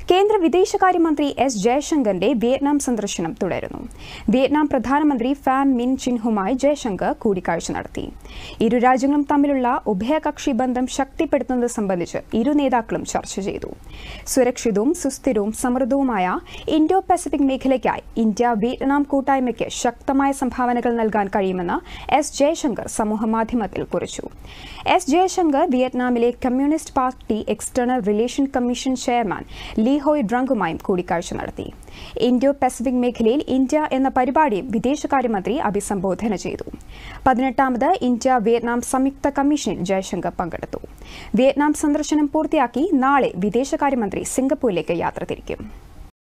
കേന്ദ്ര വിദേശകാര്യമന്ത്രി S ജയശങ്കറിന്റെ Vietnam സന്ദർശനം തുടരുന്നു വിയറ്റ്നാം പ്രധാനമന്ത്രി ഫാം മിൻ ചിൻഹുമായി ജയശങ്കർ കൂടിക്കാഴ്ച നടത്തി ഇരു രാജ്യങ്ങളും തമ്മിലുള്ള ഉഭയകക്ഷി ബന്ധം ശക്തിപ്പെടുത്തുന്നത് സംബന്ധിച്ച് ഇരു നേതാക്കളും ചർച്ച ചെയ്തു സുരക്ഷിതവും സുസ്ഥിരവും സമൃദ്ധവുമായ ഇൻഡോ പസഫിക് മേഖലയ്ക്കായി ഇന്ത്യ വിയറ്റ്നാം കൂട്ടായ്മയ്ക്ക് ശക്തമായ സംഭാവനകൾ നൽകാൻ കഴിയുമെന്ന് എസ് ജയശങ്കർ സമൂഹമാധ്യമത്തിൽ കുറിച്ചു എസ് ജയശങ്കർ വിയറ്റ്നാമിലെ communist party external relation commission chairman Le Hoai ഡ്രങ്കുമായും കൂടിക്കാഴ്ച നടത്തി ഇൻഡോ പസഫിക് മേഖലയിൽ ഇന്ത്യ എന്ന പരിപാടിയും വിദേശകാര്യമന്ത്രി അഭിസംബോധന ചെയ്തു പതിനെട്ടാമത് ഇന്ത്യ വിയറ്റ്നാം സംയുക്ത കമ്മീഷനിൽ ജയശങ്കർ പങ്കെടുത്തു വിയറ്റ്നാം സന്ദർശനം പൂർത്തിയാക്കി നാളെ വിദേശകാര്യമന്ത്രി സിംഗപ്പൂരിലേക്ക് യാത്ര തിരിക്കും